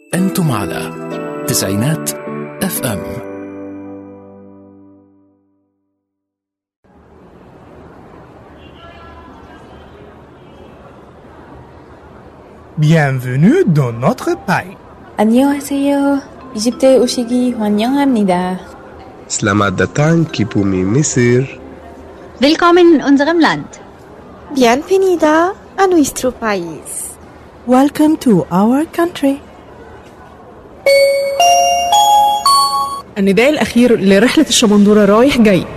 أنتم على تسعينات اف ام Bienvenue dans notre pays. 안녕하세요. 이집트에 오시기 환영합니다. Selamat datang ke bumi Mesir. Willkommen in unserem Land. Bienvenida a nuestro país. Welcome to our country. النداء الأخير لرحلة الشمندورة رايح جاي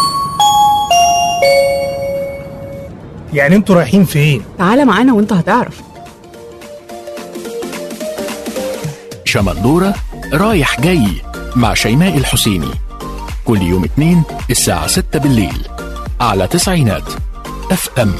يعني انتوا رايحين فين؟ تعال معانا وانت هتعرف شمندورة رايح جاي مع شيماء الحسيني كل يوم اثنين الساعة 6 بالليل على تسعينات اف ام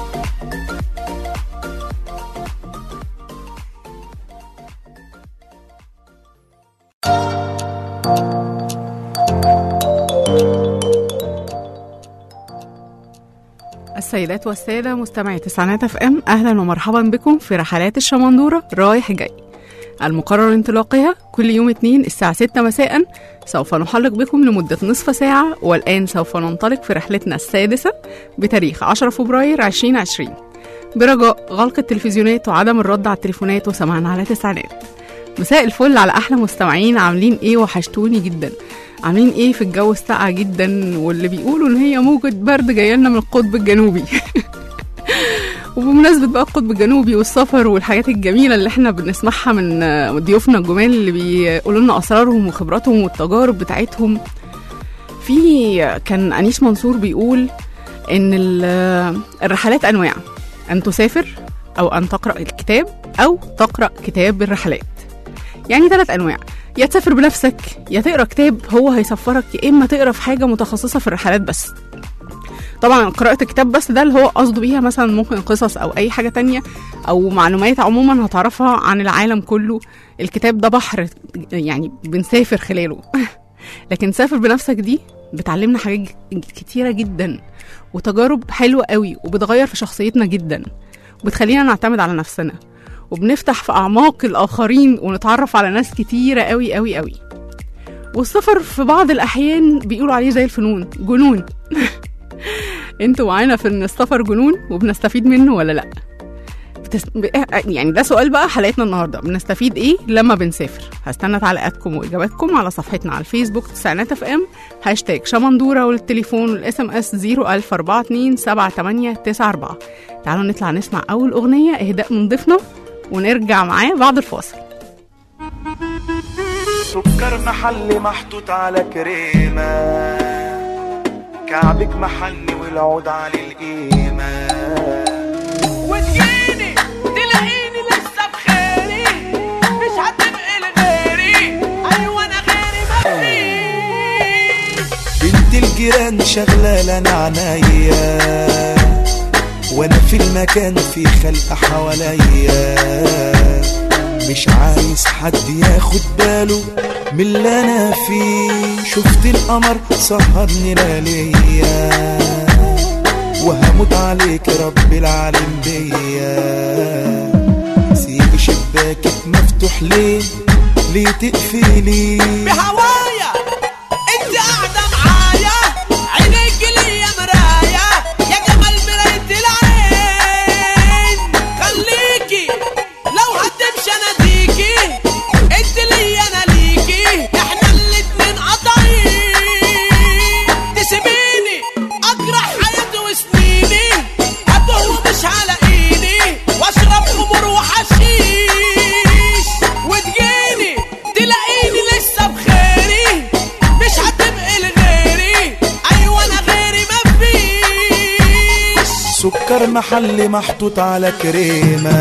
السيدات والسادة مستمعي تسعينات اف ام أهلا ومرحبا بكم في رحلات الشمندورة رايح جاي المقرر انطلاقها كل يوم اثنين الساعة 6 مساء سوف نحلق بكم لمدة نصف ساعة والآن سوف ننطلق في رحلتنا السادسة بتاريخ 10 فبراير 2020 برجاء غلق التلفزيونات وعدم الرد على التليفونات وسمعنا على تسعينات مساء الفل على أحلى مستمعين عاملين إيه وحشتوني جدا عاملين إيه في الجو الساقع جدا واللي بيقولوا إن هي موجة برد جاية لنا من القطب الجنوبي وبمناسبة بقى القطب الجنوبي والسفر والحاجات الجميلة اللي احنا بنسمعها من آه، ضيوفنا الجمال اللي بيقولوا لنا أسرارهم وخبراتهم والتجارب بتاعتهم في كان أنيس منصور بيقول إن ال- الرحلات أنواع أن تسافر أو أن تقرأ الكتاب أو تقرأ كتاب الرحلات يعني ثلاث أنواع يا تسافر بنفسك يا تقرا كتاب هو هيسفرك يا إما تقرا في حاجة متخصصة في الرحلات بس طبعا قراءة الكتاب بس ده اللي هو قصده بيها مثلا ممكن قصص أو أي حاجة تانية أو معلومات عموما هتعرفها عن العالم كله الكتاب ده بحر يعني بنسافر خلاله لكن سافر بنفسك دي بتعلمنا حاجات كتيرة جدا وتجارب حلوة قوي وبتغير في شخصيتنا جدا وبتخلينا نعتمد على نفسنا وبنفتح في أعماق الآخرين ونتعرف على ناس كتيرة قوي قوي قوي والسفر في بعض الأحيان بيقولوا عليه زي الفنون جنون انتوا معانا في ان السفر جنون وبنستفيد منه ولا لا بتس... ب... يعني ده سؤال بقى حلقتنا النهارده بنستفيد ايه لما بنسافر هستنى تعليقاتكم واجاباتكم على صفحتنا على الفيسبوك تسعينات اف ام هاشتاج شمندوره والتليفون والاس ام اس 01042 تعالوا نطلع نسمع اول اغنيه اهداء من ضيفنا ونرجع معاه بعد الفاصل سكر محلي محطوط على كريمة كعبك محلي والعود على القيمة وتجيني تلاقيني لسه بخيري مش هتبقي لغيري ايوه انا غيري مفيش بنت الجيران شغلة لنا عنايا وانا في المكان في خلق حواليا مش عايز حد ياخد باله من اللي انا فيه شفت القمر سهرني لياليا وهموت عليك رب العالم بيا سيب شباكك مفتوح ليه ليه تقفلي بهوايا انت قاعده معايا عينيك ليا مرايه يا جمال مرايه العين خليكي لو هتمشي اناديكي انت ليا انا ليكي احنا الاتنين قطعين تسيبيني اجرح حياتي وسنيني اتوه ومش هلاقيني واشرب خمور وحشيش وتجيني تلاقيني لسه بخيري مش هتبقي لغيري ايوه انا غيري مفيش سكر محلي محطوط على كريمة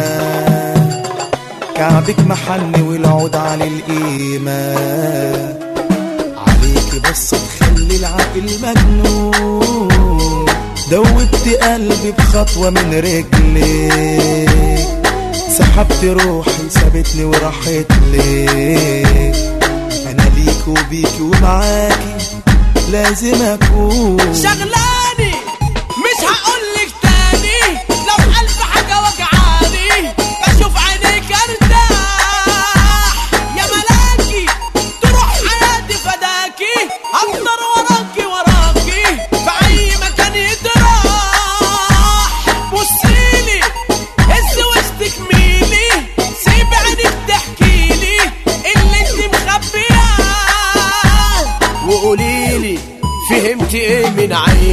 كعبك محلي والعود على القيمة عليكي بس تخلي العقل مجنون دوبت قلبي بخطوة من رجلك سحبت روحي سابتني وراحت لك انا ليك وبيكي ومعاكي لازم اكون شغلاني مش هقولك تاني لو ألف حاجة وجعاني بشوف عينيك ارتاح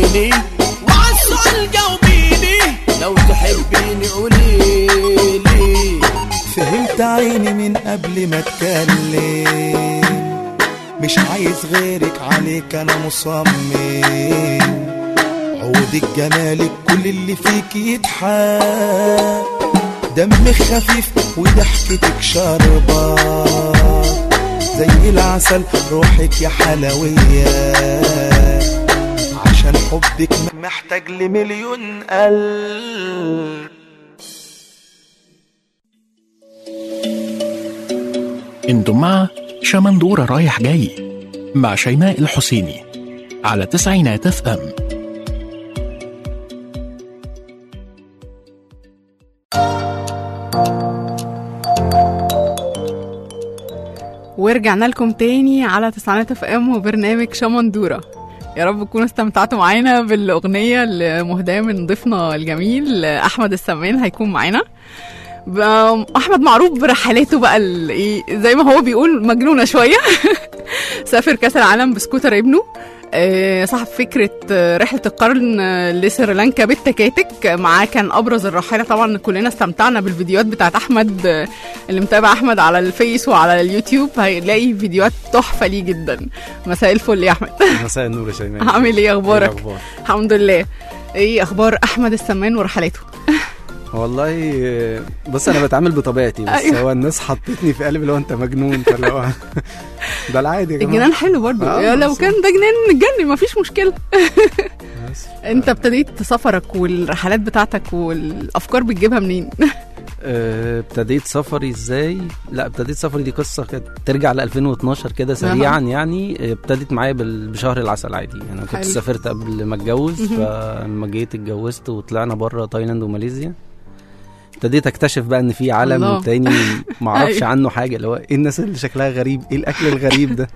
اديني وعالسؤال جاوبيني لو تحبيني قوليلي فهمت عيني من قبل ما اتكلم مش عايز غيرك عليك انا مصمم عودك جمالك كل اللي فيك يضحك دمك خفيف وضحكتك شاربة زي العسل روحك يا حلوية عشان حبك محتاج لمليون قلب انتم مع شمندورة رايح جاي مع شيماء الحسيني على تسعينات اف ام ورجعنا لكم تاني على تسعينات اف ام وبرنامج شمندورة يا رب تكونوا استمتعتوا معانا بالاغنيه المهداه من ضيفنا الجميل احمد السمان هيكون معانا ب- احمد معروف برحلاته بقى ال- ايه زي ما هو بيقول مجنونه شويه سافر كاس العالم بسكوتر ابنه آه، صاحب فكرة آه، رحلة القرن آه، لسريلانكا بالتكاتك معاه كان أبرز الرحالة طبعا كلنا استمتعنا بالفيديوهات بتاعت أحمد آه، اللي متابع أحمد على الفيس وعلى اليوتيوب هيلاقي فيديوهات تحفة ليه جدا مساء الفل يا أحمد مساء النور يا شيماء عامل ايه اخبارك الأخبار؟ الحمد لله ايه اخبار احمد السمان ورحلاته والله بص انا بتعامل بطبيعتي بس أيوة. هو الناس حطتني في قالب اللي هو انت مجنون فاللي هو ده العادي يا جماعه الجنان حلو برضو آه، يا لو بس- كان ده جنان نتجنن مفيش مشكله بس. انت ابتديت سفرك والرحلات بتاعتك والافكار بتجيبها منين آه، ابتديت سفري ازاي لا ابتديت سفري دي قصه كانت ترجع ل 2012 كده سريعا يعني آه، ابتدت معايا بال- بشهر العسل عادي انا كنت حلو. سافرت قبل ما اتجوز مهم. فلما جيت اتجوزت وطلعنا بره تايلاند وماليزيا ابتديت اكتشف بقى ان في عالم الله. تاني ما اعرفش أيوة. عنه حاجه اللي هو ايه الناس اللي شكلها غريب ايه الاكل الغريب ده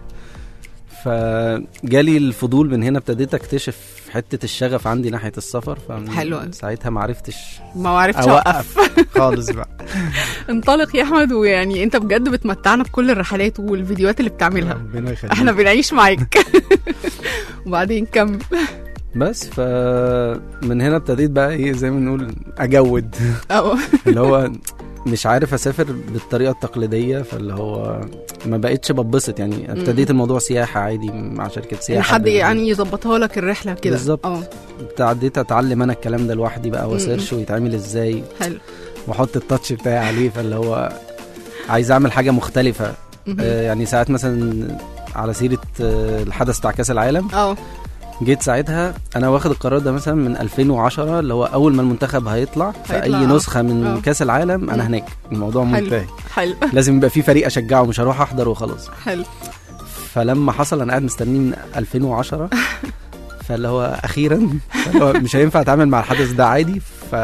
فجالي الفضول من هنا ابتديت اكتشف حته الشغف عندي ناحيه السفر حلو أوي. ساعتها ما عرفتش ما عرفتش اوقف خالص بقى انطلق يا احمد ويعني انت بجد بتمتعنا بكل الرحلات والفيديوهات اللي بتعملها ربنا يخليك احنا بنعيش معاك وبعدين كمل بس فمن هنا ابتديت بقى ايه زي ما نقول اجود أو. اللي هو مش عارف اسافر بالطريقه التقليديه فاللي هو ما بقتش ببسط يعني ابتديت الموضوع سياحه عادي مع شركه ان سياحه حد ب- يعني يظبطها لك الرحله كده بالظبط. اه ابتديت اتعلم انا الكلام ده لوحدي بقى م-م. واسيرش ويتعمل ازاي حلو واحط التاتش بتاعي عليه فاللي هو عايز اعمل حاجه مختلفه مهم. آه يعني ساعات مثلا على سيره آه الحدث بتاع كاس العالم اه جيت ساعتها انا واخد القرار ده مثلا من 2010 اللي هو اول ما المنتخب هيطلع في هيطلع، اي آه. نسخه من آه. كاس العالم انا مم. هناك الموضوع حلو منتهي حلو لازم يبقى في فريق اشجعه مش هروح احضر وخلاص حلو فلما حصل انا قاعد مستنيه من 2010 فاللي هو اخيرا فاللي هو مش هينفع اتعامل مع الحدث ده عادي ف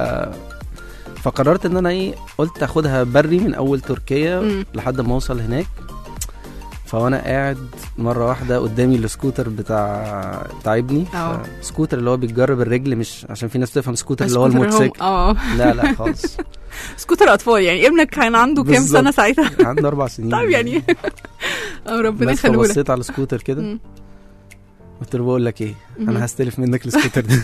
فقررت ان انا ايه قلت اخدها بري من اول تركيا مم. لحد ما اوصل هناك فوانا قاعد مره واحده قدامي السكوتر بتاع بتاع ابني اه. سكوتر اللي هو بيتجرب الرجل مش عشان في ناس تفهم سكوتر اللي هو سكوتر الموتوسيكل اه لا لا خالص سكوتر اطفال يعني ابنك كان عنده كام بالظبط. سنه ساعتها عنده اربع سنين طيب يعني اه ربنا بس يخليه لك فبصيت على السكوتر كده مم. قلت له بقول لك ايه مهم. انا هستلف منك السكوتر ده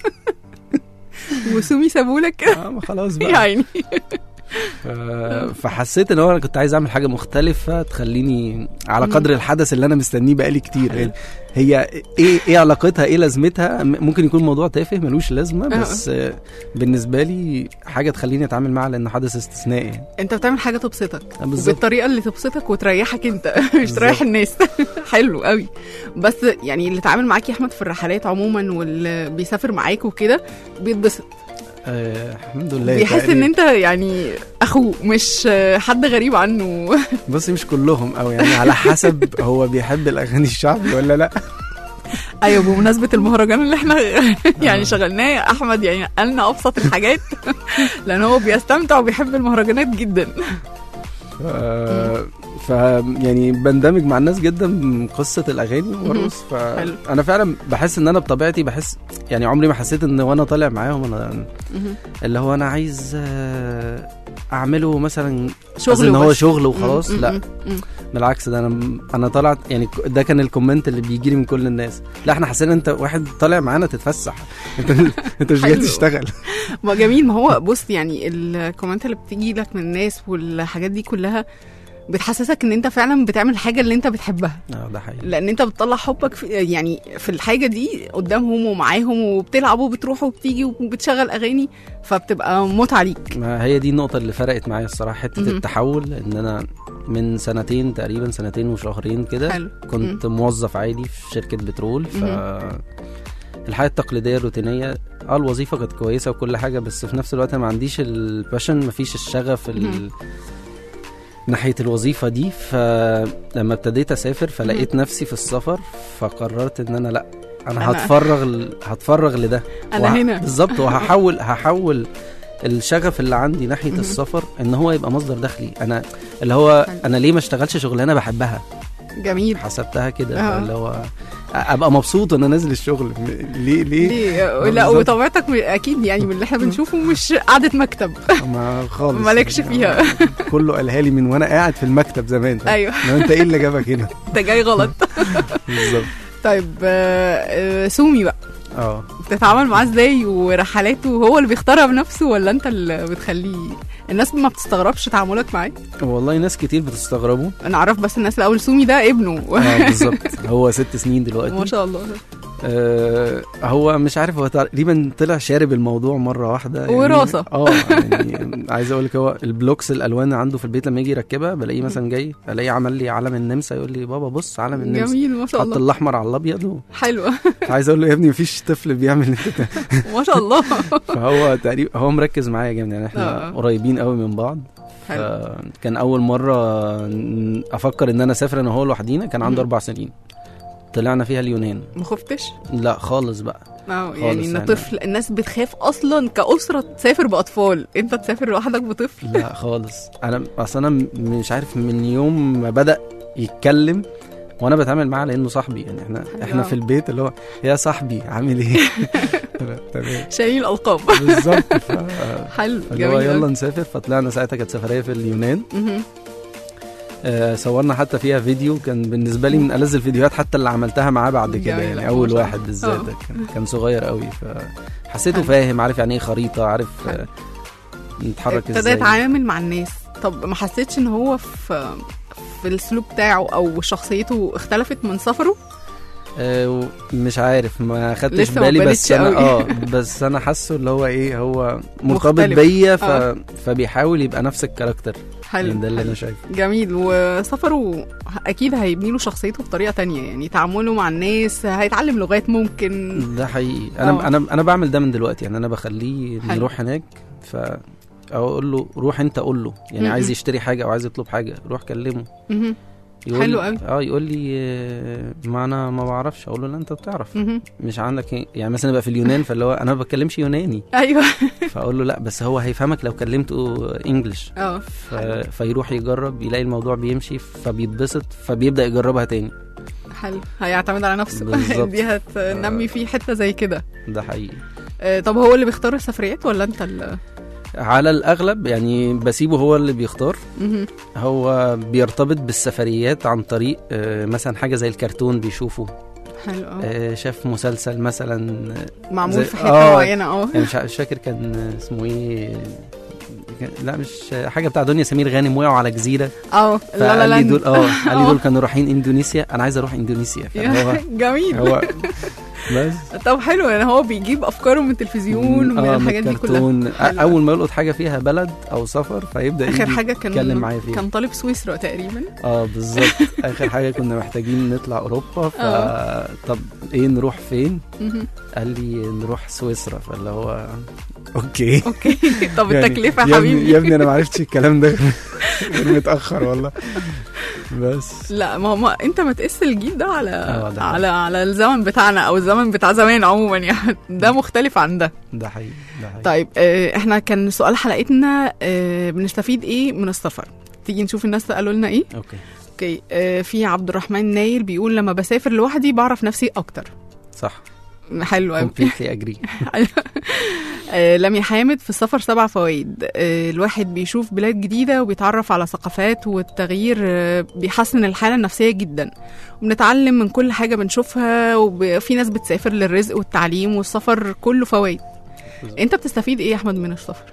وسومي سابولك اه ما خلاص بقى يعني ف- فحسيت ان هو انا كنت عايز اعمل حاجه مختلفه تخليني على مم. قدر الحدث اللي انا مستنيه بقالي كتير حلو. يعني هي ايه ايه علاقتها ايه لازمتها م- ممكن يكون موضوع تافه ملوش لازمه آه. بس آه، بالنسبه لي حاجه تخليني اتعامل معاها لانه حدث استثنائي يعني. انت بتعمل حاجه تبسطك آه، بالظبط وبالطريقه اللي تبسطك وتريحك انت مش بالظبط. تريح الناس حلو قوي بس يعني اللي اتعامل معاك يا احمد في الرحلات عموما واللي بيسافر معاك وكده بيتبسط آه الحمد لله بيحس ان تقريباً. انت يعني اخوه مش آه، حد غريب عنه بصي مش كلهم او يعني على حسب هو بيحب الاغاني الشعبي ولا لا ايوه بمناسبه المهرجان اللي احنا يعني شغلناه احمد يعني قالنا ابسط الحاجات لان هو بيستمتع وبيحب المهرجانات جدا آه، ف يعني بندمج مع الناس جدا من قصه الاغاني وارقص حلو. فانا فعلا بحس ان انا بطبيعتي بحس يعني عمري ما حسيت ان وانا طالع معاهم انا اللي هو انا عايز آه، اعمله مثلا شغل قصدي ان هو وبس. شغل وخلاص مم، لا مم، مم. بالعكس ده انا انا طلعت يعني ده كان الكومنت اللي بيجي لي من كل الناس لا احنا حسينا انت واحد طالع معانا تتفسح انت انت مش جاي حلو. تشتغل ما جميل ما هو بص يعني الكومنت اللي بتيجي لك من الناس والحاجات دي كلها بتحسسك ان انت فعلا بتعمل الحاجه اللي انت بتحبها اه ده حقيقي لان انت بتطلع حبك في يعني في الحاجه دي قدامهم ومعاهم وبتلعب وبتروح وبتيجي وبتشغل اغاني فبتبقى متعه ليك ما هي دي النقطة اللي فرقت معايا الصراحة حتة مهم. التحول ان انا من سنتين تقريبا سنتين وشهرين كده حلو. كنت موظف عادي في شركة بترول ف مهم. الحياة التقليدية الروتينية اه الوظيفة كانت كويسة وكل حاجة بس في نفس الوقت ما عنديش الباشن ما فيش الشغف ال... مهم. ناحية الوظيفة دي فلما ابتديت اسافر فلقيت نفسي في السفر فقررت ان انا لا انا, أنا- هتفرغ ل... هتفرغ لده أنا وه- هنا. بالظبط وهحول هحول الشغف اللي عندي ناحيه مهم. السفر ان هو يبقى مصدر دخلي انا اللي هو حلو. انا ليه ما اشتغلش شغلانه بحبها جميل حسبتها كده آه. اللي هو ابقى مبسوط وانا نازل الشغل م- ليه ليه ليه لا بالظبط. وطبيعتك م- اكيد يعني من اللي احنا بنشوفه مش قعده مكتب ما خالص مالكش فيها. كله قالها لي من وانا قاعد في المكتب زمان ايوه لو انت ايه اللي جابك هنا انت جاي غلط بالظبط طيب آه، آه، سومي بقى اه بتتعامل معاه ازاي ورحلاته هو اللي بيختارها بنفسه ولا انت اللي بتخليه الناس ما بتستغربش تعاملك معاه والله ناس كتير بتستغربوا انا اعرف بس الناس الاول سومي ده ابنه اه بالظبط هو ست سنين دلوقتي ما شاء الله آه هو مش عارف هو تقريبا طلع شارب الموضوع مره واحده يعني وراثة. اه يعني عايز اقول لك هو البلوكس الالوان عنده في البيت لما يجي يركبها بلاقيه مثلا جاي الاقيه عمل لي علم النمسا يقول لي بابا بص علم النمسا جميل ما شاء حط الله الاحمر على الابيض و- حلوه عايز اقول له يا ابني مفيش طفل بيعمل اللي انت ما شاء الله فهو تقريبا هو مركز معايا جامد يعني احنا آه. قريبين قوي من بعض حلو كان اول مره افكر ان انا اسافر انا وهو لوحدينا كان عنده مم. اربع سنين طلعنا فيها اليونان ما خفتش لا خالص بقى اه خالص يعني ان يعني. طفل الناس بتخاف اصلا كاسره تسافر باطفال انت تسافر لوحدك بطفل لا خالص انا اصل انا م- مش عارف من يوم ما بدا يتكلم وانا بتعامل معاه لانه صاحبي يعني احنا احنا آه. في البيت اللي هو يا صاحبي عامل ايه تمام شايلين الالقاب بالظبط ف... حلو اللي هو جميل يلا أوي. نسافر فطلعنا ساعتها كانت سفريه في اليونان مهم. آه صورنا حتى فيها فيديو كان بالنسبه لي من ألذ الفيديوهات حتى اللي عملتها معاه بعد كده جميل يعني أوي، اول ما شاء واحد الله. بالذات آه. ده كان, كان صغير قوي فحسيته حلو. فاهم عارف يعني ايه خريطه عارف آه نتحرك ابتدى ازاي يتعامل مع الناس طب ما حسيتش ان هو في في السلوك بتاعه او شخصيته اختلفت من سفره آه، مش عارف ما خدتش لسه ما بالي بس بانتش انا قوي. اه بس انا حاسه اللي هو ايه هو مرتبط مختلف. بيا ف... آه. فبيحاول يبقى نفس الكاركتر حلو يعني ده اللي حلو. انا شايفه جميل وسفره اكيد هيبني له شخصيته بطريقه تانية يعني تعامله مع الناس هيتعلم لغات ممكن ده حقيقي انا آه. انا انا بعمل ده من دلوقتي يعني انا بخليه حلو. نروح هناك ف اقول له روح انت قول له يعني م-م. عايز يشتري حاجه او عايز يطلب حاجه روح كلمه مهم. يقول حلو لي- قوي. اه يقول لي آه، ما انا ما بعرفش اقول له لا انت بتعرف مهم. مش عندك إيه؟ يعني مثلا يبقى في اليونان فاللي هو انا ما بتكلمش يوناني ايوه فاقول له لا بس هو هيفهمك لو كلمته انجلش اه ف... فيروح يجرب يلاقي الموضوع بيمشي فبيتبسط فبيبدا يجربها تاني حلو هيعتمد على نفسه بالظبط. دي هتنمي فيه حته زي كده ده حقيقي آه، طب هو اللي بيختار السفريات ولا انت اللي على الاغلب يعني بسيبه هو اللي بيختار مهم. هو بيرتبط بالسفريات عن طريق آه، مثلا حاجه زي الكرتون بيشوفه حلو اه آه، شاف مسلسل مثلا آه، معمول زي- في حته آه، معينه اه يعني مش ع- مش فاكر كان آه، اسمه ايه كان- لا مش آه، حاجه بتاع دنيا سمير غانم وقعوا على جزيره اه لا لا فقال لا لي دول اه قال لي آه. دول كانوا رايحين اندونيسيا انا عايز اروح اندونيسيا فهو جميل هو بس طب حلو يعني هو بيجيب افكاره من التلفزيون ومن آه، الحاجات دي كلها الكرتون. حلو. اول ما يلقط حاجه فيها بلد او سفر فيبدا اخر يجي حاجه يتكلم كان معايا فيها كان طالب سويسرا تقريبا اه بالظبط اخر حاجه كنا محتاجين نطلع اوروبا ف آه. طب ايه نروح فين مهم. قال لي نروح سويسرا فاللي هو اوكي اوكي طب يعني التكلفه يا يا ابني حبيبي يا ابني انا ما عرفتش الكلام ده غير متاخر والله بس لا ما ما انت ما تقيس الجيل ده على آه، ده على على الزمن بتاعنا او الزمن بتاع زمان عموما يعني ده مختلف عن ده ده حقيقي ده حقيقي طيب آه، احنا كان سؤال حلقتنا آه، بنستفيد ايه من السفر تيجي نشوف الناس قالوا لنا ايه اوكي اوكي آه، في عبد الرحمن نايل بيقول لما بسافر لوحدي بعرف نفسي اكتر صح حلو قوي completely agree آه، لميا حامد في السفر سبع فوائد آه، الواحد بيشوف بلاد جديدة وبيتعرف على ثقافات والتغيير آه، بيحسن الحالة النفسية جدا وبنتعلم من كل حاجة بنشوفها وفي ناس بتسافر للرزق والتعليم والسفر كله فوائد انت بتستفيد ايه يا احمد من السفر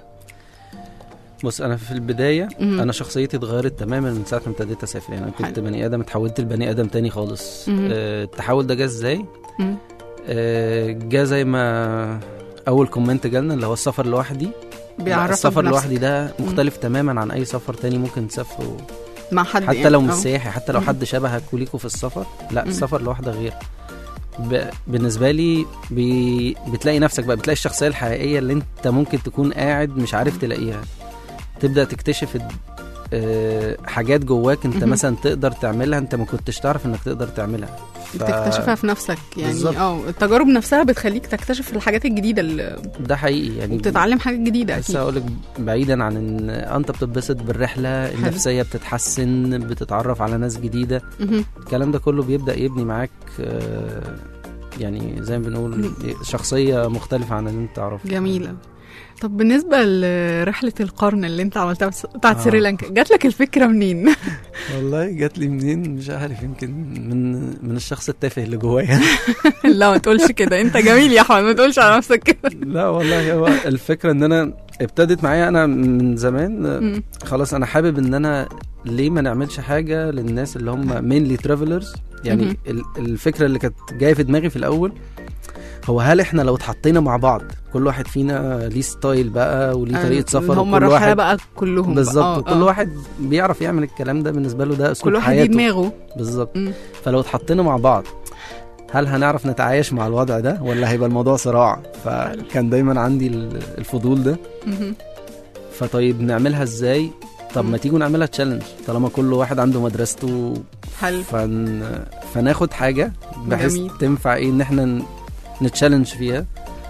بص انا في البدايه مم. انا شخصيتي اتغيرت تماما من ساعه ما ابتديت اسافر يعني انا كنت حلو. بني ادم اتحولت لبني ادم تاني خالص مم. آه، التحول ده جه ازاي مم. آه، جه زي ما اول كومنت جالنا اللي هو السفر لوحدي لا، بيعرفك السفر بنفسك. لوحدي ده مختلف تماما عن اي سفر تاني ممكن تسافره مع حد حتى يعني. لو مش أه. سياحي حتى لو مم. حد شبهك وليكوا في السفر لا مم. السفر لوحده غير ب... بالنسبه لي بي... بتلاقي نفسك بقى بتلاقي الشخصيه الحقيقيه اللي انت ممكن تكون قاعد مش عارف تلاقيها تبدا تكتشف الد- آه، حاجات جواك انت مهم. مثلا تقدر تعملها انت ما كنتش تعرف انك تقدر تعملها ف- بتكتشفها في نفسك يعني بالظبط. اه التجارب نفسها بتخليك تكتشف الحاجات الجديدة اللي ده حقيقي يعني وبتتعلم حاجات جديدة بس اكيد اقول لك بعيدا عن ان انت بتتبسط بالرحله النفسيه بتتحسن بتتعرف على ناس جديده مهم. الكلام ده كله بيبدا يبني معاك آه، يعني زي ما بنقول شخصيه مختلفه عن اللي انت تعرفه جميلة طب بالنسبة لرحلة القرن اللي انت عملتها بس- بتاعت آه. سريلانكا جات لك الفكرة منين؟ والله جات لي منين مش عارف يمكن من من الشخص التافه اللي جوايا لا ما تقولش كده انت جميل يا احمد ما تقولش على نفسك كده لا والله هو الفكره ان انا ابتدت معايا انا من زمان آه، مم. خلاص انا حابب ان انا ليه ما نعملش حاجه للناس اللي هم مينلي ترافلرز يعني مهم. ال- الفكره اللي كانت جايه في دماغي في الاول هو هل احنا لو اتحطينا مع بعض كل واحد فينا ليه ستايل بقى وليه آه، طريقه سفر هم وكل الرحلة واحد بقى كلهم بالظبط بقى. آه، وكل آه. واحد بيعرف يعمل الكلام ده بالنسبه له ده اسلوب كل واحد ليه حياته دماغه بالظبط مم. فلو اتحطينا مع بعض هل هنعرف نتعايش مع الوضع ده ولا هيبقى الموضوع صراع فكان دايما عندي ال- الفضول ده مهم. فطيب نعملها ازاي طب ما تيجوا نعملها تشالنج طالما كل واحد عنده مدرسته حلو فن... فناخد حاجه بحيث جميل. تنفع ايه ان احنا ن- نتشالنج فيها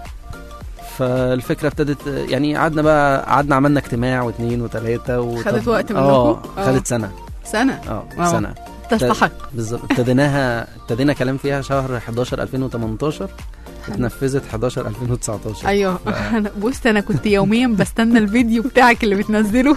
فالفكره ابتدت يعني قعدنا بقى قعدنا عملنا اجتماع واثنين وثلاثه و... خدت وقت اه منكم؟ آه. خدت سنه سنة اه آه. سنه تستحق بالظبط ابتديناها ابتدينا كلام فيها شهر 11 2018 اتنفذت 11 2019 ايوه ف- انا بص انا كنت يوميا بستنى الفيديو بتاعك اللي بتنزله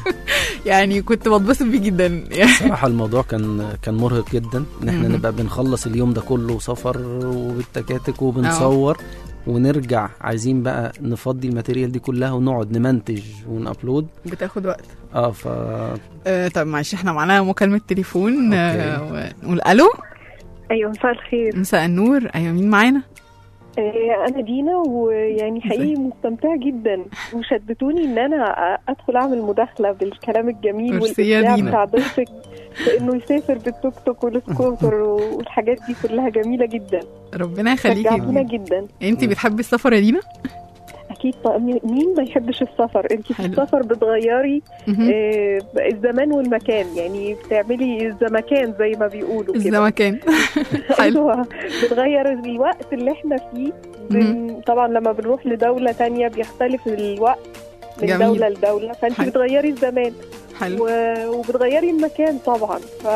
يعني كنت بتبسط بيه جدا يعني صراحة الموضوع كان كان مرهق جدا ان احنا مهم. نبقى بنخلص اليوم ده كله سفر وبالتكاتك وبنصور ونرجع عايزين بقى نفضي الماتيريال دي كلها ونقعد نمنتج ونابلود بتاخد وقت اه ف آه طب معلش احنا معانا مكالمة تليفون آه ونقول الو ايوه مساء الخير مساء النور ايوه مين معانا آه، انا دينا ويعني حقيقي مستمتعه جدا وشدتوني ان انا ادخل اعمل مداخله بالكلام الجميل ميرسي يا والابداع دينا. بتاع ضيفك في انه يسافر بالتوك توك والسكوتر والحاجات دي كلها جميله جدا ربنا يخليكي يا شجعتونا دينا. جدا انت بتحبي السفر يا دينا اكيد طبعا مين ما يحبش السفر انت في حلو. السفر بتغيري مهم. آه، الزمان والمكان يعني بتعملي الزمكان زي ما بيقولوا كده الزمكان ايوه بتغير الوقت اللي احنا فيه بن... طبعا لما بنروح لدولة تانية بيختلف الوقت من جميل. دولة لدولة فانت حلو. بتغيري الزمان حلو و... وبتغيري المكان طبعا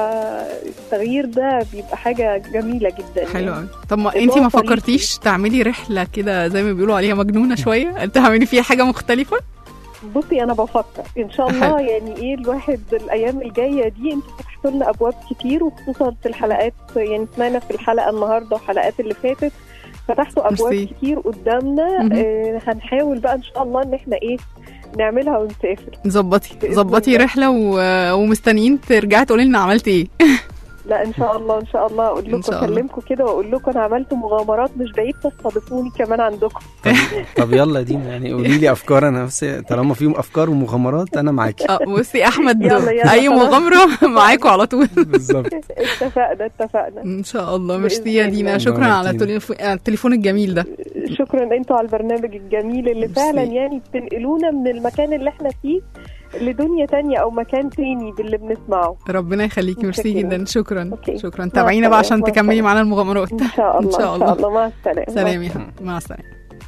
فالتغيير ده بيبقى حاجة جميلة جدا حلو يعني. قوي طب ما اللي انت هو ما طريقي. فكرتيش تعملي رحله كده زي ما بيقولوا عليها مجنونه شويه تعملي فيها حاجه مختلفه بصي انا بفكر ان شاء حلو. الله يعني ايه الواحد الايام الجايه دي انتوا فتحتوا لنا ابواب كتير وخصوصا في الحلقات يعني سمعنا في الحلقه النهارده والحلقات اللي فاتت فتحتوا ابواب ميرسي. كتير قدامنا مهم. آه هنحاول بقى ان شاء الله ان احنا ايه نعملها ونسافر ظبطي بإذن ظبطي الله. رحله و... ومستنيين ترجعي تقولي لنا عملتي ايه لا ان شاء الله ان شاء الله اقول إن لكم شاء الله. اكلمكم كده واقول لكم انا عملت مغامرات مش بعيد تستضيفوني كمان عندكم طب يلا يا دينا يعني قولي لي افكار انا بس طالما فيهم افكار ومغامرات انا معاكي اه بصي احمد يلا، يلا، اي خلاص. مغامره معاكوا على طول بالظبط اتفقنا اتفقنا ان شاء الله بإذن ميرسي يا دينا الله. شكرا على نورتيني. التليف- على التليفون الجميل ده شكرا انتوا على البرنامج الجميل اللي ميرسي. فعلا يعني بتنقلونا من المكان اللي احنا فيه لدنيا تانية او مكان تاني باللي بنسمعه ربنا يخليكي ميرسي متشكرة. جدا شكرا أوكي. شكرا مع تابعينا بقى السلامة، عشان مع تكملي السلامة. معانا المغامرات ان شاء الله ان شاء الله مع السلامه سلام يا حبيبي مع السلامه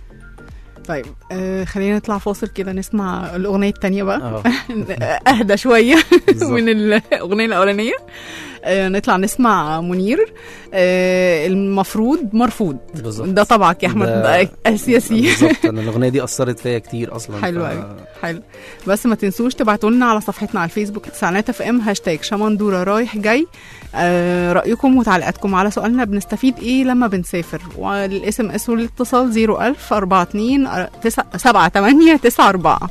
طيب آه خلينا نطلع فاصل كده نسمع الأغنية التانية بقى اه أهدى شوية بالظبط. من الأغنية الأولانية آه، نطلع نسمع منير آه، المفروض مرفوض بالظبط ده طبعك يا احمد ده- ده اساسي بالظبط انا الاغنيه دي اثرت فيا كتير اصلا حلو ف- قوي حلو بس ما تنسوش تبعتوا لنا على صفحتنا على الفيسبوك تسعينات اف ام هاشتاج شمندوره رايح جاي آه رايكم وتعليقاتكم على سؤالنا بنستفيد ايه لما بنسافر والاس ام اس والاتصال 01000 42 7 8 9 4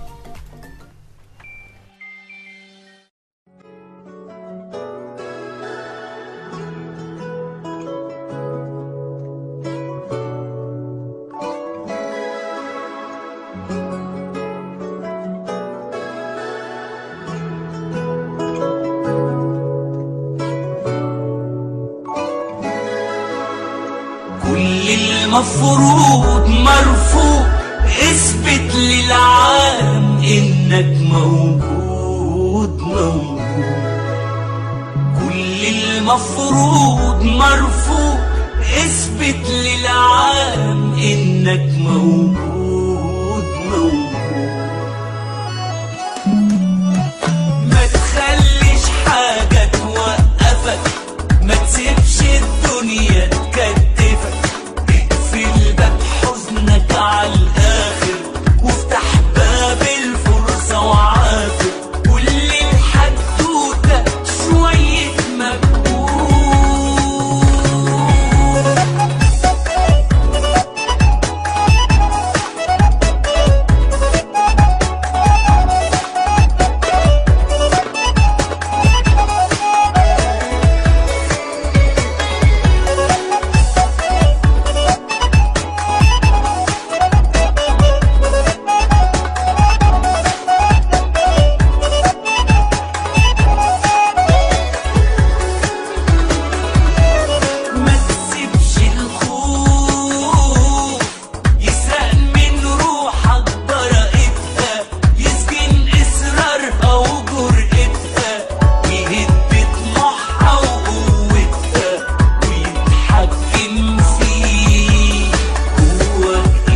كل المفروض مرفوض اثبت للعالم انك موجود موجود كل المفروض مرفوض اثبت للعالم انك موجود موجود ما تخليش حاجة توقفك ما تسيبش الدنيا تكتفك اقفل باب حزنك على الآخر وافتح باب الفرصة وعافر كل الحدوتة شوية مجهود ما تسيبش الخوف يسرق من روحك براءتها يسجن إصرارها وجرأتها ويهد طموحها وقوتها ويتحكم فيك جواك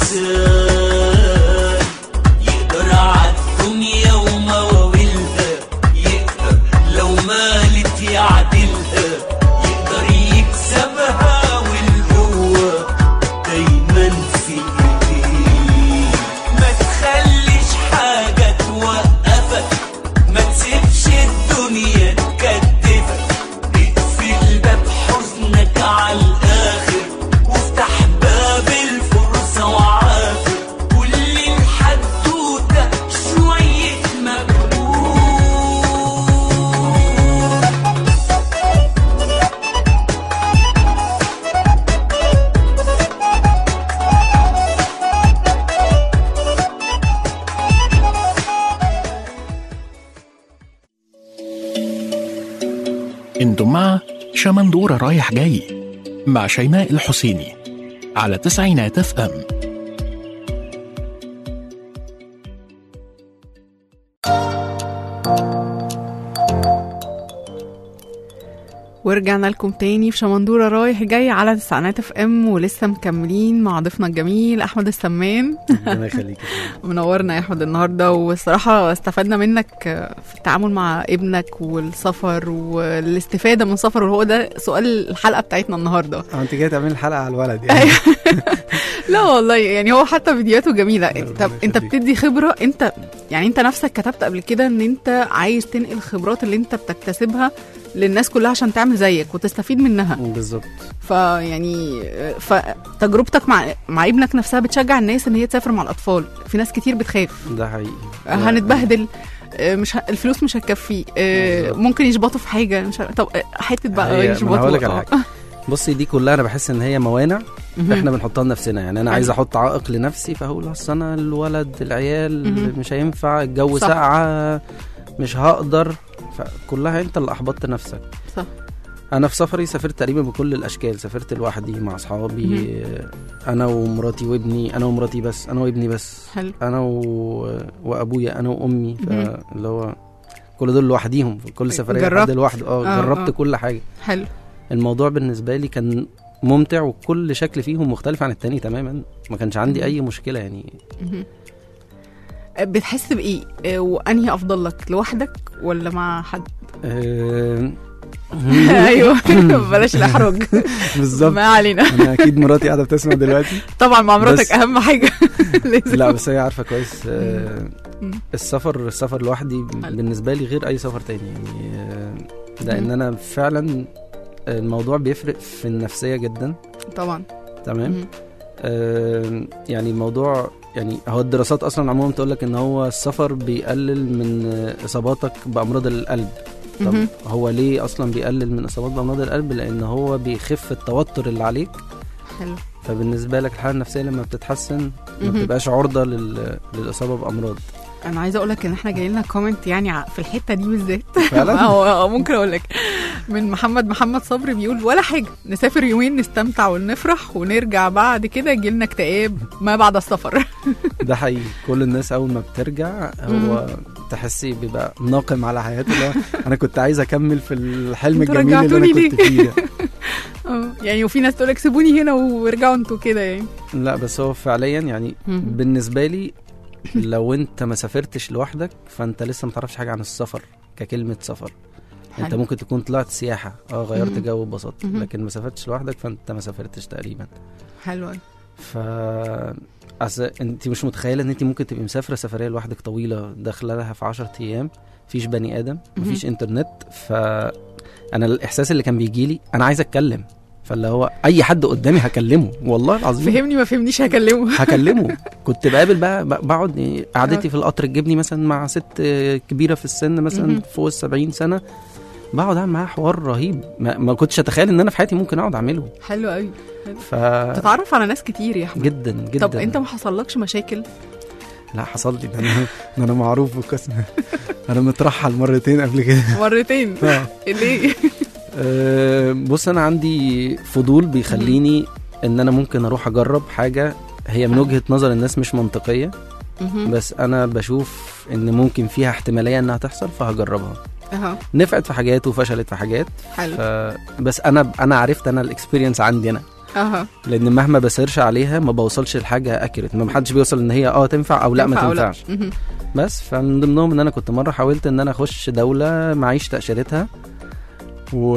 إنسان يقدر عالدنيا ومواويلها يقدر لو مالت يعدلها يقدر يكسبها والقوة دايما في ايديك ما تخليش حاجة توقفك ما تسيبش الدنيا تكتفك اقفل باب حزنك على الآخر وافتح باب الفرصة وعافر كل الحدوتة شوية مجهود انتم مع شمندورة رايح جاي مع شيماء الحسيني على تسعينات اف ام ورجعنا لكم تاني في شمندورة رايح جاي على تسعينات اف ام ولسه مكملين مع ضيفنا الجميل احمد السمان ربنا يخليك منورنا يا احمد النهارده والصراحه استفدنا منك في التعامل مع ابنك والسفر والاستفاده من السفر وهو ده سؤال الحلقه بتاعتنا النهارده اه انت جاي تعملي الحلقه على الولد يعني لا والله يعني هو حتى فيديوهاته جميله طب انت بتدي خبره انت يعني انت نفسك كتبت قبل كده ان انت عايز تنقل الخبرات اللي انت بتكتسبها للناس كلها عشان تعمل زيك وتستفيد منها بالظبط فيعني فتجربتك مع مع ابنك نفسها بتشجع الناس ان هي تسافر مع الاطفال في ناس كتير بتخاف ده حقيقي هنتبهدل آه، مش ه... الفلوس مش هتكفي آه، ممكن يشبطوا في حاجه مش ه... طب آه، حته بقى هي- ما أنا يشبطوا هقول لك على آه. حاجه بصي دي كلها انا بحس ان هي موانع مهم. احنا بنحطها لنفسنا يعني انا حلو. عايز احط عائق لنفسي فهقول اصل انا الولد العيال مهم. مش هينفع الجو صح. ساقعه مش هقدر فكلها انت اللي احبطت نفسك صح انا في سفري سافرت تقريبا بكل الاشكال سافرت لوحدي مع اصحابي انا ومراتي وابني انا ومراتي بس انا وابني بس حلو انا و... وابويا انا وامي مهم. فاللي هو كل دول لوحديهم في كل سفريه جربت. حد لوحده اه آه، جربت آه. كل حاجه حلو الموضوع بالنسبه لي كان ممتع وكل شكل فيهم مختلف عن التاني تماما ما كانش عندي مهم. اي مشكله يعني مهم. آه، بتحس بايه آه، وانهي افضل لك لوحدك ولا مع حد آه، ايوه بلاش الاحراج بالظبط ما علينا انا اكيد مراتي قاعده بتسمع دلوقتي طبعا مع مراتك بس- اهم حاجه لازم لا بس هي عارفه كويس آه، مم. السفر السفر لوحدي بالنسبه لي غير اي سفر تاني يعني آه، لان مم. انا فعلا الموضوع بيفرق في النفسيه جدا طبعا تمام مم. آه، يعني الموضوع يعني هو الدراسات اصلا عموما بتقول لك ان هو السفر بيقلل من آه، اصاباتك بامراض القلب طب مهم. هو ليه اصلا بيقلل من اصابات بامراض القلب لان هو بيخف التوتر اللي عليك حلو فبالنسبه لك الحاله النفسيه لما بتتحسن ما مهم. بتبقاش عرضه لل... للاصابه بامراض انا عايزه اقول لك ان احنا جاي لنا كومنت يعني ع- في الحته دي بالذات فعلا؟ هو هو ممكن اقول لك من محمد محمد صبري بيقول ولا حاجه نسافر يومين نستمتع ونفرح ونرجع بعد كده يجي لنا اكتئاب ما بعد السفر ده حقيقي كل الناس اول ما بترجع هو تحسي بيبقى ناقم على حياته اللي هو انا كنت عايز اكمل في الحلم انتوا الجميل اللي انا رجعتوني كنت ليه؟ فيه ده اه يعني وفي ناس تقول لك سيبوني هنا وارجعوا انتوا كده يعني لا بس هو فعليا يعني مم. بالنسبه لي لو انت ما سافرتش لوحدك فانت لسه ما تعرفش حاجه عن السفر ككلمه سفر انت حلو. ممكن تكون طلعت سياحه اه غيرت مم. جو وبسطت مهم. لكن ما سافرتش لوحدك فانت ما سافرتش تقريبا حلو أوي. ف أصل انت مش متخيله ان انت ممكن تبقي مسافره سفريه لوحدك طويله داخله لها في 10 ايام مفيش بني ادم مفيش انترنت ف انا الاحساس اللي كان بيجي لي انا عايز اتكلم فاللي هو اي حد قدامي هكلمه والله العظيم فهمني ما فهمنيش هكلمه هكلمه كنت بقابل بقى ب- بقعد إيه، قعدتي في القطر تجيبني مثلا مع ست آه، كبيره في السن مثلا مهم. فوق ال 70 سنه بقعد اعمل معاها حوار رهيب ما, ما كنتش اتخيل ان انا في حياتي ممكن اقعد اعمله حلو قوي ف تتعرف على ناس كتير يا احمد جدا جدا طب انت ما حصلكش مشاكل لا حصل لي ده انا ده انا معروف بالقسم انا مترحل مرتين قبل كده مرتين آه. ليه أه، بص انا عندي فضول بيخليني ان انا ممكن اروح اجرب حاجه هي من وجهه نظر الناس مش منطقيه مهم. بس انا بشوف ان ممكن فيها احتماليه انها تحصل فهجربها اها نفعت في حاجات وفشلت في حاجات حلو ف... بس انا انا عرفت انا الاكسبيرينس عندي انا اها لان مهما بسيرش عليها ما بوصلش لحاجه اكيريت ما حدش بيوصل ان هي اه تنفع او لا ما ينفع أو تنفعش مهم. بس فمن ضمنهم ان انا كنت مره حاولت ان انا اخش دوله معيش تاشيرتها و...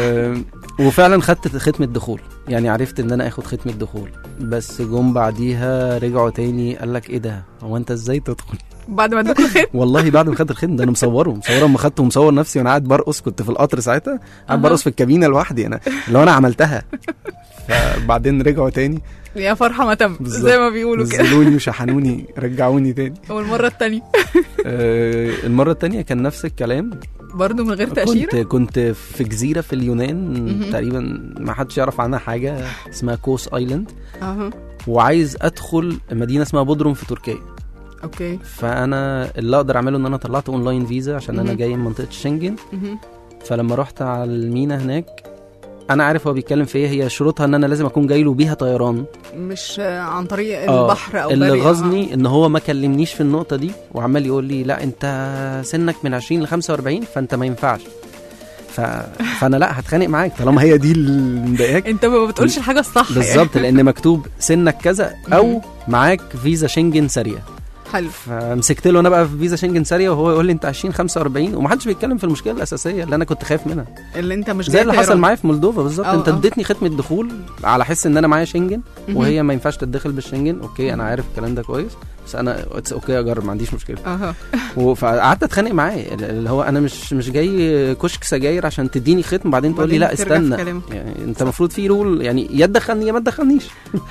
وفعلا خدت ختمه دخول يعني عرفت ان انا اخد ختمه دخول بس جم بعديها رجعوا تاني قال لك ايه ده هو انت ازاي تدخل بعد ما ادوك الخير والله بعد ما خدت الختم ده انا مصوره مصوره اما خدته ومصور نفسي وانا قاعد برقص كنت في القطر ساعتها قاعد أها. برقص في الكابينه لوحدي انا اللي هو انا عملتها فبعدين رجعوا تاني يا فرحه ما تم بالظبط. زي ما بيقولوا كده نزلوني وشحنوني رجعوني تاني والمره التانية آه، المره التانية كان نفس الكلام برضو من غير كنت تاشيره كنت في جزيره في اليونان مهم. تقريبا ما حدش يعرف عنها حاجه اسمها كوس ايلاند اها وعايز ادخل مدينه اسمها بودروم في تركيا اوكي فانا اللي اقدر اعمله ان انا طلعت اونلاين فيزا عشان انا مهم. جاي من منطقه شنجن مهم. فلما رحت على المينا هناك انا عارف هو بيتكلم في ايه هي شروطها ان انا لازم اكون جاي له بيها طيران مش آه، عن طريق آه، البحر او اللي بري. غزني ان هو ما كلمنيش في النقطه دي وعمال يقول لي لا انت سنك من 20 ل 45 فانت ما ينفعش ف... فانا لا هتخانق معاك طالما هي دي اللي مضايقاك انت ما بتقولش الحاجه الصح يعني. بالظبط لان مكتوب سنك كذا او معاك فيزا شنجن ساريه حلو فمسكت له انا بقى في فيزا شنجن ساريه وهو يقول لي انت 20 45 ومحدش بيتكلم في المشكله الاساسيه اللي انا كنت خايف منها اللي انت مش زي جاي اللي حصل طيران. معايا في مولدوفا بالظبط اه، انت اه. اديتني ختمه دخول على حس ان انا معايا شنجن مهم. وهي ما ينفعش تتدخل بالشنجن اوكي انا عارف الكلام ده كويس بس انا اتس اوكي اجرب ما عنديش مشكله اها و- فقعدت اتخانق معاه اللي هو انا مش مش جاي كشك سجاير عشان تديني ختم بعدين تقول لي لا وبعدين ترجع في استنى كلامك. يعني انت المفروض في رول يعني يا تدخلني يا ما تدخلنيش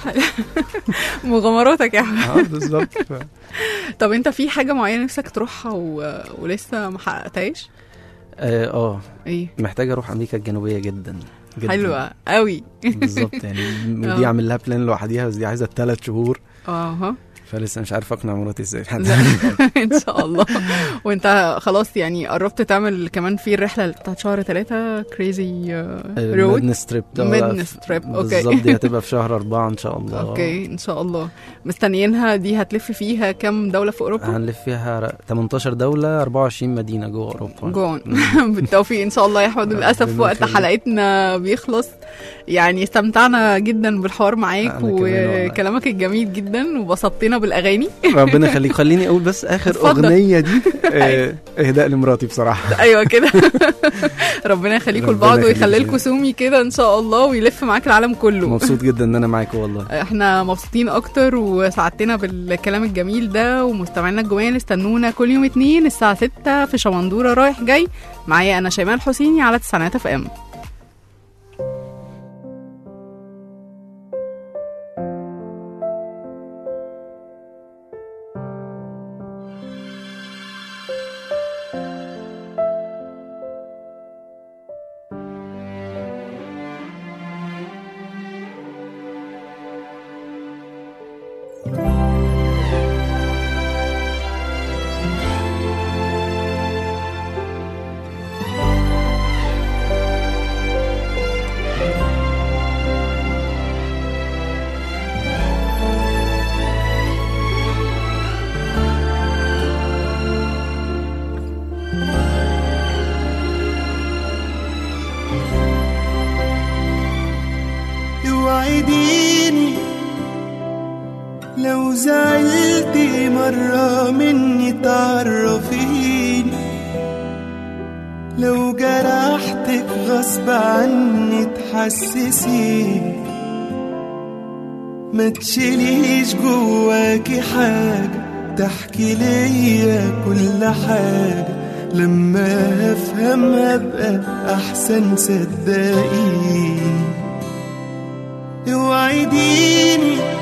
مغامراتك يا احمد اه بالظبط طب انت في حاجه معينه نفسك تروحها و... ولسه ما حققتهاش اه آه، ايه محتاج اروح امريكا الجنوبيه جدا جدا حلوه قوي بالظبط يعني ودي اه. اعمل لها بلان لوحديها بس دي عايزه ثلاث شهور اها فلسه مش عارف اقنع مراتي ازاي لا، ان شاء الله وانت خلاص يعني قربت تعمل كمان في الرحله بتاعت شهر ثلاثة كريزي رود ميدنس تريب ميدنس تريب اوكي بالظبط دي هتبقى في شهر أربعة ان شاء الله اوكي ان شاء الله مستنيينها دي هتلف فيها كام دوله في اوروبا هنلف فيها 18 دولة 24 مدينة جوه أوروبا جون بالتوفيق ان شاء الله يا احمد للاسف ربنا وقت يخليك. حلقتنا بيخلص يعني استمتعنا جدا بالحوار معاك أنا كمان والله. وكلامك الجميل جدا وبسطتنا بالاغاني ربنا يخليك خليني اقول بس اخر اتفضل. اغنيه دي آه، اهداء لمراتي بصراحه ايوه كده ربنا يخليكم ربنا لبعض يخليك ويخلي يا لكم سومي كده ان شاء الله ويلف معاك العالم كله مبسوط جدا ان انا معاك والله احنا مبسوطين اكتر وسعدتنا بالكلام الجميل ده ومستمعينا الجمال استنونا كل يوم اتنين الساعة 6 في شمندورة رايح جاي معايا انا شيماء الحسيني على تسعينات اف ام اوعديني لو زعلتي مرة مني تعرفيني لو جرحتك غصب عني تحسسيني ما تشيليش جواكي حاجة تحكي ليا كل حاجة لما افهم ابقى احسن صدقيني اوعديني